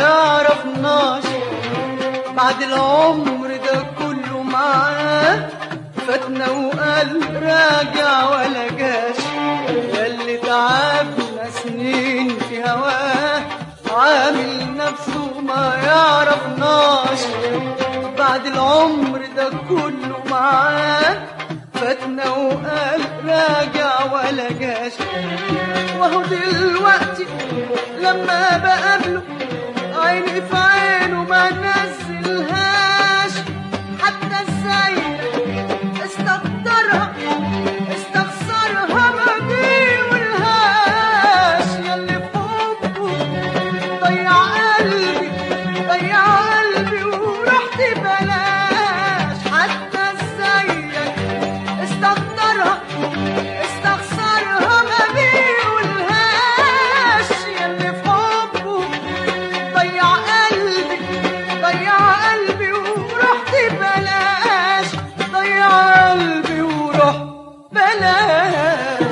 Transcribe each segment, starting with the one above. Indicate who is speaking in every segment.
Speaker 1: يعرفناش بعد العمر ده كله معاه فاتنا وقال راجع ولا جاش ياللي تعبنا سنين في هواه عامل نفسه ما يعرفناش بعد العمر ده كله معاه فاتنا وقال راجع ولا جاش وهو دلوقتي لما بقابله عيني في عينه ما نزلهاش حتى ازاي استقدرها استخسرها ما بيقولهاش ياللي في حبه ضيع قلبي ضيع قلبي ورحت بلاش حتى ازاي استقدرها استخسرها ما بيقولهاش ياللي في حبه ضيع قلبي ضيع قلبي ورحت بلاش ضيع قلبي ورحت بلاش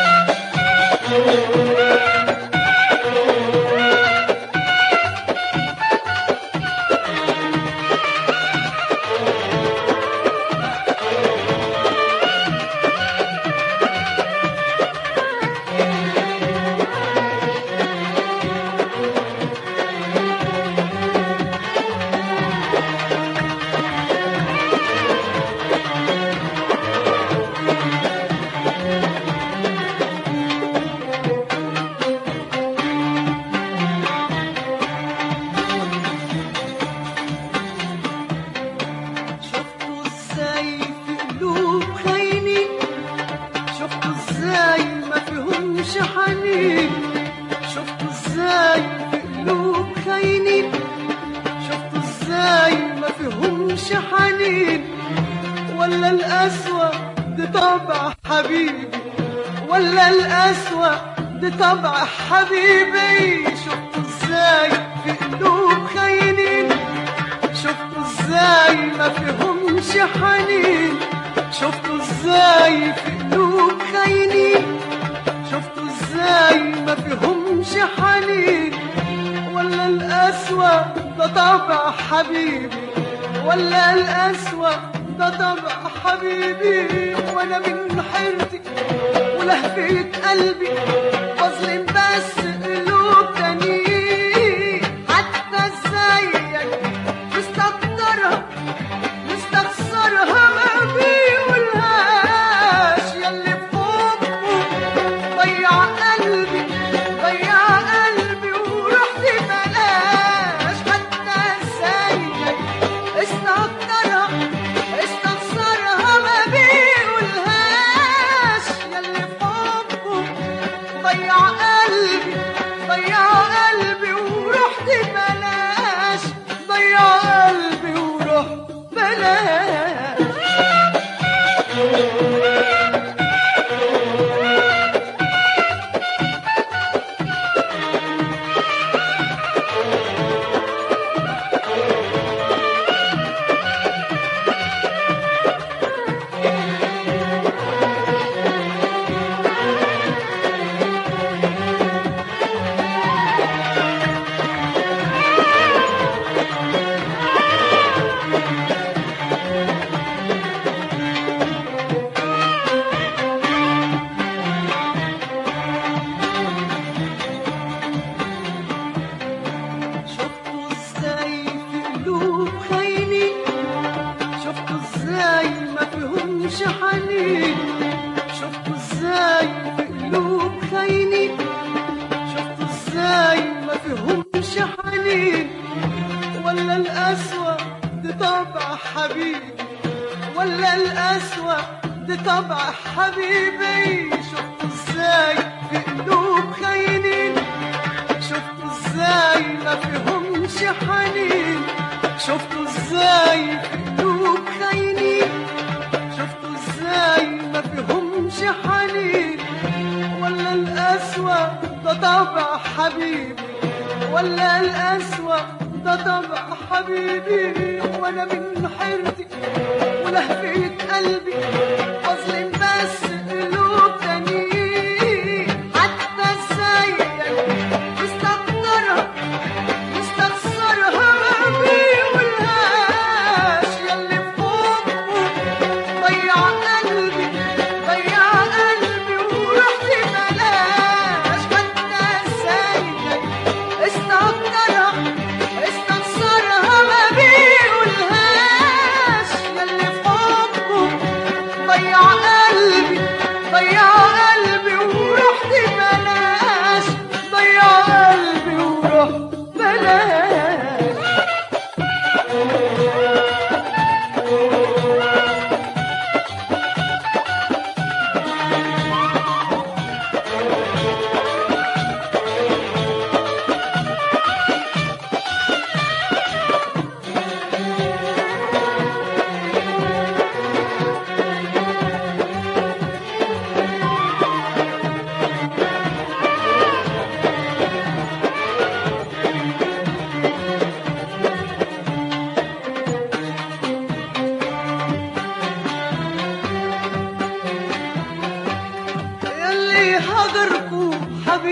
Speaker 1: شفتوا ازاي في قلوب خاينين شفتوا ازاي ما فيهمش حنين شفتوا ازاي في قلوب خاينين شفتوا ازاي ما فيهمش حنين ولا القسوة دي طبع حبيبي ولا القسوة دي طبع حبيبي شفتوا ازاي في قلوب خاينين شفتوا ازاي ما فيهمش حنين شفتوا ازاي في قلوب خاينين شفتوا ازاي ما فيهمش حنين ولا القسوة ده طبع حبيبي ولا القسوة ده طبع حبيبي وانا من حيرتي ولهفة قلبي بظلم بس قلوب تانيين حتى ازيك مستقدرها مستخسرها ما بيقولهاش ياللي في حبه ضيع قلبي ضيع قلبي ورحت بلاش حتى ازيك استقدرها استخسرها ما بيقولهاش ياللي في حبه ضيع قلبي ضيع قلبي ورحت بلاش ضيع قلبي ورحت بلاش شفتوا ازاي في قلوب خاينين شفتوا ازاي ما فيهمش حنين شفتوا ازاي في قلوب خاينين شفتوا ازاي ما فيهمش حنين ولا القسوة دي طبع حبيبي ولا القسوة دي طبع حبيبي شفتوا ازاي في قلوب خاينين شفتوا ازاي ما فيهمش حنين شفتوا ازاي في قلوب خاينين شفتوا ازاي ما فيهمش حنين ولا القسوة ده طبع حبيبي ولا القسوة ده طبع حبيبي وانا من حيرتي ولهفة قلبي اظلم بس قلوب تانيين حتى ازاي مستقدرها مستخسرها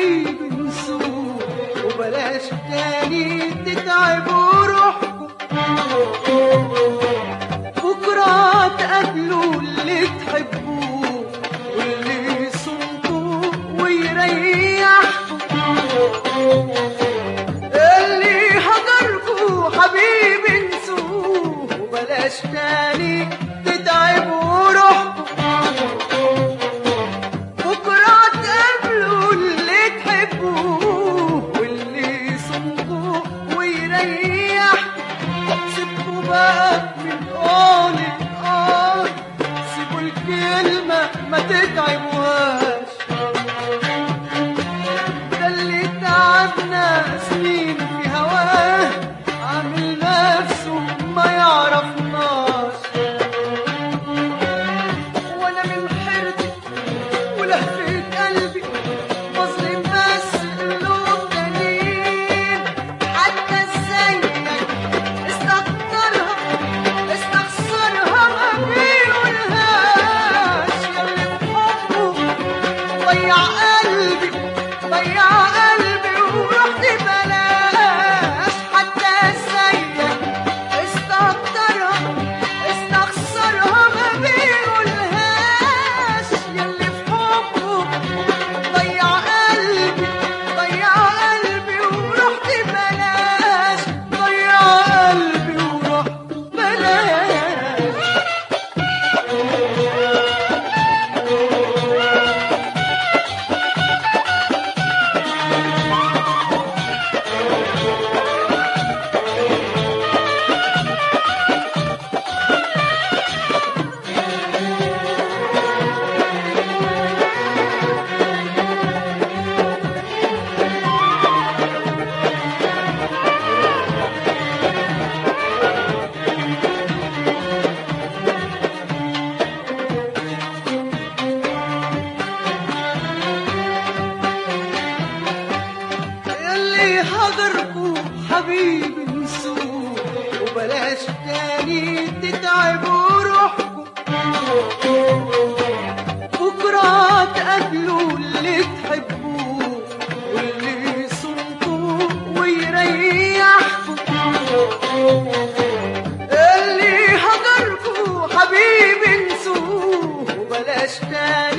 Speaker 1: حبيبي انسوه وبلاش تاني تتعبوا روحكم بكرة تقابلوا اللي تحبوه واللي يصمتوا ويريحكم اللي هجركوا حبيبي انسوه وبلاش تاني تتعبوا روحكم بكرة تقابلوا اللي تحبوه واللي يصمتوا ويريحكم سيبكوا بقى من قولي اه سيبوا الكلمة ما تتعبوهاش ده اللي تعبنا سنين في هواه عامل نفسه ما يعرفناش وانا من حيرتي ولهفة قلبي بظلم بس قلوب تانيين حتى زيك استكترها استخسرها ما بيقولهاش ياللي بحبه ضيع قلبي ضيع قلبي ورحت بلاش حتى زيك استكترها استخسرها ما بيقولهاش ياللي في حبه ضيع قلبي ضيع قلبي ورحت بلاش ضيع قلبي ورحت بلاش اللي هجركوا حبيبي انسوه وبلاش تاني تتعبوا روحكم بكرة تقابلوا اللي تحبوه واللي يصمتوا ويريحكم اللي هجركوا حبيبي انسوه وبلاش تاني